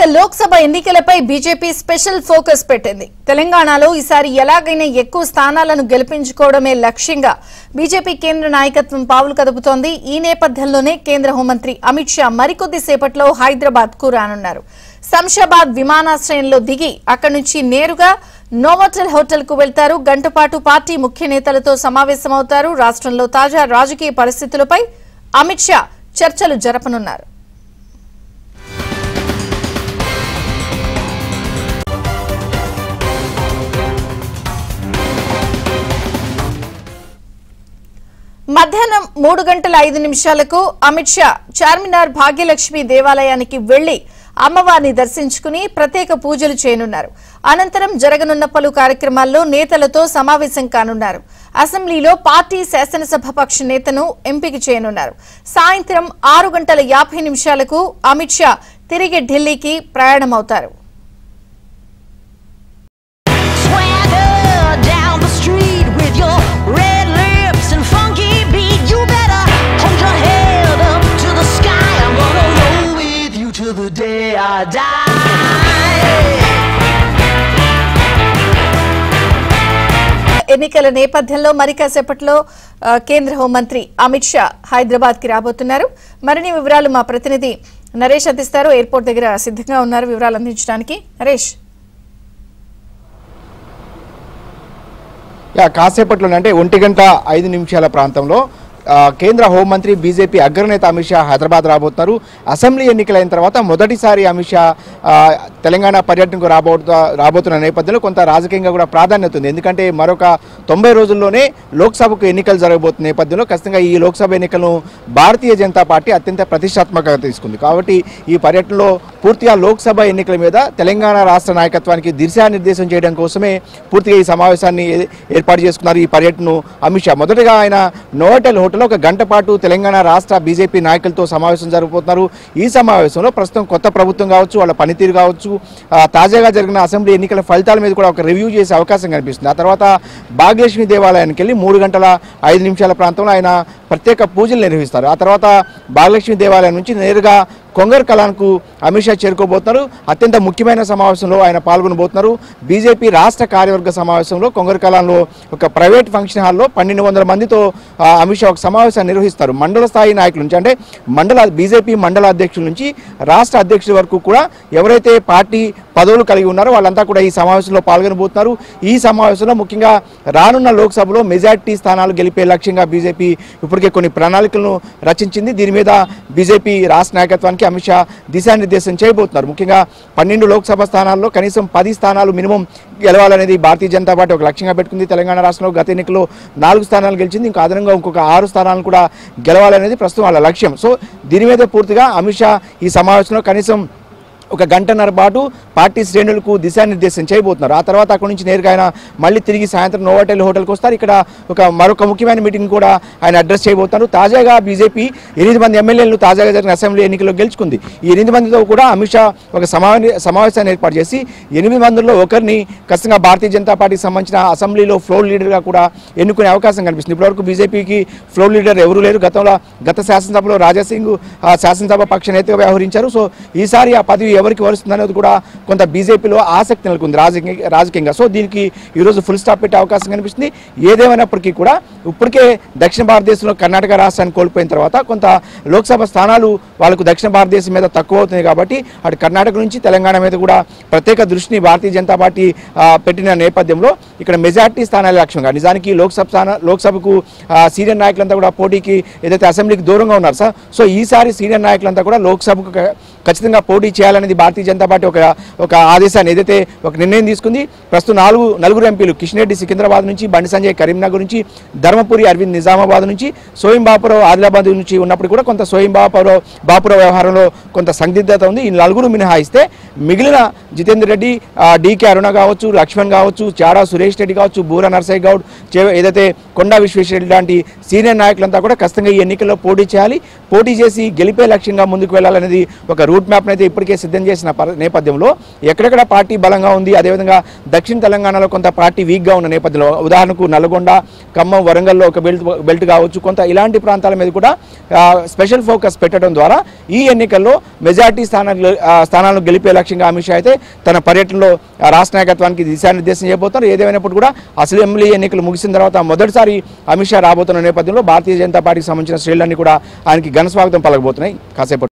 లోక్సభ ఎన్నికలపై BJP special focus పెట్టింది తెలంగాణలో ఈసారి ఎలాగైనా ఎక్కువ స్థానాలను గెలిపించుకోవడమే లక్ష్యంగా బీజేపీ కేంద్ర నాయకత్వం పావులు కదుపుతోంది ఈ నేపథ్యంలోనే కేంద్ర హోంమంత్రి అమిత్ షా మరికొద్ది సేపట్లో హైదరాబాద్ కు రానున్నారు శంషాబాద్ విమానాశ్రయంలో దిగి అక్కడి నుంచి నేరుగా నోవోటెల్ హోటల్ కు వెళ్తారు గంటపాటు పార్టీ ముఖ్య నేతలతో సమావేశమవుతారు రాష్ట్రంలో తాజా రాజకీయ పరిస్థితులపై అమిత్ షా చర్చలు జరపనున్నారు మధ్యాహ్నం మూడు గంటల ఐదు నిమిషాలకు అమిత్ షా చార్మినార్ భాగ్యలక్ష్మి దేవాలయానికి వెళ్లి అమ్మవారిని దర్శించుకుని ప్రత్యేక పూజలు చేయనున్నారు అనంతరం జరగనున్న పలు కార్యక్రమాల్లో నేతలతో సమావేశం కానున్నారు అసెంబ్లీలో పార్టీ శాసనసభ పక్ష నేతను ఎంపిక చేయనున్నారు సాయంత్రం ఆరు గంటల యాభై నిమిషాలకు అమిత్ షా తిరిగి ఢిల్లీకి ప్రయాణమవుతారు Swagger down the street with your red lips and funky beat. You better hold your head up to the sky. I'm gonna roll with you till the day I die. ఎన్నికల నేపథ్యంలో మరి కాసేపట్లో ఆ, కేంద్ర హోంమంత్రి అమిత్ షా హైదరాబాద్ కి రాబోతున్నారు మరిన్ని వివరాలు మా ప్రతినిధి నరేష్ అందిస్తారు ఎయిర్పోర్ట్ దగ్గర సిద్ధంగా ఉన్నారు వివరాలు అందించడానికి నరేష్ యా కాసేపట్లోనే అంటే ఒంటి గంట ఐదు నిమిషాల ప్రాంతంలో ఆ, కేంద్ర హోంమంత్రి బీజేపీ అగ్రనేత అమిత్ షా హైదరాబాద్ రాబోతున్నారు అసెంబ్లీ ఎన్నికలైన తర్వాత మొదటిసారి అమిత్ షా ఆ, తెలంగాణ పర్యటనకు రాబోతున్న రాబోతున్న నేపథ్యంలో కొంత రాజకీయంగా కూడా ప్రాధాన్యత ఉంది ఎందుకంటే మరొక తొంభై రోజుల్లోనే లోక్సభకు ఎన్నికలు జరగబోతున్న నేపథ్యంలో ఖచ్చితంగా ఈ లోక్సభ ఎన్నికలను భారతీయ జనతా పార్టీ అత్యంత ప్రతిష్టాత్మకంగా తీసుకుంది కాబట్టి ఈ పర్యటనలో పూర్తిగా లోక్సభ ఎన్నికల మీద తెలంగాణ రాష్ట్ర నాయకత్వానికి దిశానిర్దేశం చేయడం కోసమే పూర్తిగా ఈ సమావేశాన్ని ఏ- ఏర్పాటు చేసుకున్నారు ఈ పర్యటనను అమిత్ షా మొదటగా ఆయన నోవటెల్ హోటల్లో ఒక గంట పాటు తెలంగాణ రాష్ట్ర బీజేపీ నాయకులతో సమావేశం జరగబోతున్నారు ఈ సమావేశంలో ప్రస్తుతం కొత్త ప్రభుత్వం కావచ్చు వాళ్ళ పనితీరు కావచ్చు ఆ, తాజాగా జరిగిన అసెంబ్లీ ఎన్నికల ఫలితాల మీద కూడా ఒక రివ్యూ చేసే అవకాశం కనిపిస్తుంది ఆ తర్వాత భాగ్యలక్ష్మి దేవాలయానికి వెళ్ళి మూడు గంటల ఐదు నిమిషాల ప్రాంతంలో ఆయన ప్రత్యేక పూజలు నిర్వహిస్తారు ఆ తర్వాత భాగ్యలక్ష్మి దేవాలయం నుంచి నేరుగా కొంగర్ కలాన్కు అమిత్ షా చేరుకోబోతున్నారు అత్యంత ముఖ్యమైన సమావేశంలో ఆయన పాల్గొనబోతున్నారు బీజేపీ రాష్ట్ర కార్యవర్గ సమావేశంలో కొంగర్ కలాన్లో ఒక ప్రైవేట్ ఫంక్షన్ హాల్లో పన్నెండు వందల మందితో ఆ, అమిత్ షా ఒక సమావేశాన్ని నిర్వహిస్తారు మండల స్థాయి నాయకుల నుంచి అంటే మండల బీజేపీ మండల అధ్యక్షుల నుంచి రాష్ట్ర అధ్యక్షుల వరకు కూడా ఎవరైతే పార్టీ పదవులు కలిగి ఉన్నారో వాళ్ళంతా కూడా ఈ సమావేశంలో పాల్గొనబోతున్నారు ఈ సమావేశంలో ముఖ్యంగా రానున్న లోక్సభలో మెజార్టీ స్థానాలు గెలిపే లక్ష్యంగా బీజేపీ ఇప్పటికే కొన్ని ప్రణాళికలను రచించింది దీని మీద బీజేపీ రాష్ట్ర నాయకత్వానికి అమిత్ షా దిశానిర్దేశం చేయబోతున్నారు ముఖ్యంగా పన్నెండు లోక్సభ స్థానాల్లో కనీసం పది స్థానాలు మినిమం గెలవాలనేది భారతీయ జనతా పార్టీ ఒక లక్ష్యంగా పెట్టుకుంది తెలంగాణ రాష్ట్రంలో గత ఎన్నికల్లో నాలుగు స్థానాలు గెలిచింది ఇంకా అదనంగా ఇంకొక ఆరు స్థానాలను కూడా గెలవాలనేది ప్రస్తుతం వాళ్ళ లక్ష్యం సో దీని మీద పూర్తిగా అమిత్ షా ఈ సమావేశంలో కనీసం ఒక గంటన్నర పాటు పార్టీ శ్రేణులకు దిశానిర్దేశం చేయబోతున్నారు ఆ తర్వాత అక్కడి నుంచి నేరుగా ఆయన మళ్ళీ తిరిగి సాయంత్రం నోవాటెల్ హోటల్కి వస్తారు ఇక్కడ ఒక మరొక ముఖ్యమైన మీటింగ్ కూడా ఆయన అడ్రస్ చేయబోతున్నారు తాజాగా బీజేపీ ఎనిమిది మంది ఎమ్మెల్యేలను తాజాగా జరిగిన అసెంబ్లీ ఎన్నికల్లో గెలుచుకుంది ఈ ఎనిమిది మందితో కూడా అమిత్ షా ఒక సమావే సమావేశాన్ని ఏర్పాటు చేసి ఎనిమిది మందిలో ఒకరిని ఖచ్చితంగా భారతీయ జనతా పార్టీకి సంబంధించిన అసెంబ్లీలో ఫ్లోర్ లీడర్గా కూడా ఎన్నుకునే అవకాశం కనిపిస్తుంది ఇప్పటివరకు బీజేపీకి ఫ్లోర్ లీడర్ ఎవరూ లేరు గతంలో గత శాసనసభలో రాజాసింగ్ ఆ శాసనసభ పక్ష నేతగా వ్యవహరించారు సో ఈసారి ఆ పదవి ఎవరికి వరుస్తుందనేది కూడా కొంత బీజేపీలో ఆసక్తి నెలకొంది రాజకీయ రాజకీయంగా సో దీనికి ఈరోజు ఫుల్ స్టాప్ పెట్టే అవకాశం కనిపిస్తుంది ఏదేమైనప్పటికీ కూడా ఇప్పటికే దక్షిణ భారతదేశంలో కర్ణాటక రాష్ట్రాన్ని కోల్పోయిన తర్వాత కొంత లోక్సభ స్థానాలు వాళ్ళకు దక్షిణ భారతదేశం మీద తక్కువ అవుతుంది కాబట్టి అటు కర్ణాటక నుంచి తెలంగాణ మీద కూడా ప్రత్యేక దృష్టిని భారతీయ జనతా పార్టీ ఆ, పెట్టిన నేపథ్యంలో ఇక్కడ మెజార్టీ స్థానాల లక్ష్యంగా నిజానికి లోక్సభ స్థాన లోక్సభకు ఆ, సీనియర్ నాయకులంతా కూడా పోటీకి ఏదైతే అసెంబ్లీకి దూరంగా ఉన్నారు సార్ సో ఈసారి సీనియర్ నాయకులంతా కూడా లోక్సభకు క- ఖచ్చితంగా పోటీ చేయాలనేది భారతీయ జనతా పార్టీ ఒక ఒక ఆదేశాన్ని ఏదైతే ఒక నిర్ణయం తీసుకుంది ప్రస్తుతం నాలుగు నలుగురు ఎంపీలు కిషన్ రెడ్డి సికింద్రాబాద్ నుంచి బండి సంజయ్ కరీంనగర్ నుంచి ధర్మపురి అరవింద్ నిజామాబాద్ నుంచి సోయం బాపురావు ఆదిలాబాద్ నుంచి ఉన్నప్పుడు కూడా కొంత సోయం బాపురావు బాపురావు వ్యవహారంలో కొంత సందిగ్ధత ఉంది ఈ నలుగురు మినహాయిస్తే మిగిలిన జితేందర్ రెడ్డి ఆ, డీకే అరుణ కావచ్చు లక్ష్మణ్ కావచ్చు చాడా సురేష్ రెడ్డి కావచ్చు బూర నర్సయ్య గౌడ్ చే- ఏదైతే కొండా విశ్వేశ్వరరెడ్డి లాంటి సీనియర్ నాయకులంతా కూడా ఖచ్చితంగా ఈ ఎన్నికల్లో పోటీ చేయాలి పోటీ చేసి గెలిపే లక్ష్యంగా ముందుకు వెళ్ళాలనేది ఒక రూట్ మ్యాప్ని అయితే ఇప్పటికే సిద్ధం చేసిన పర- నేపథ్యంలో ఎక్కడెక్కడ పార్టీ బలంగా ఉంది అదేవిధంగా దక్షిణ తెలంగాణలో కొంత పార్టీ వీక్గా ఉన్న నేపథ్యంలో ఉదాహరణకు నల్గొండ ఖమ్మం వరంగల్లో ఒక బెల్ట్ బెల్ట్ కావచ్చు కొంత ఇలాంటి ప్రాంతాల మీద కూడా ఆ, స్పెషల్ ఫోకస్ పెట్టడం ద్వారా ఈ ఎన్నికల్లో మెజార్టీ స్థానాలు ఆ, స్థానాలను గెలిపే లక్ష్యంగా అమిత్ షా అయితే తన పర్యటనలో ఆ, రాష్ట్ర నాయకత్వానికి దిశానిర్దేశం చేయబోతున్నారు ఏదేమైనప్పుడు కూడా అసెంబ్లీ ఎన్నికలు ముగిసిన తర్వాత మొదటిసారి అమిత్ షా రాబోతున్న నేపథ్యంలో భారతీయ జనతా పార్టీకి సంబంధించిన శ్రేణులన్నీ కూడా ఆయనకి ఘన స్వాగతం పలకబోతున్నాయి కాసేపు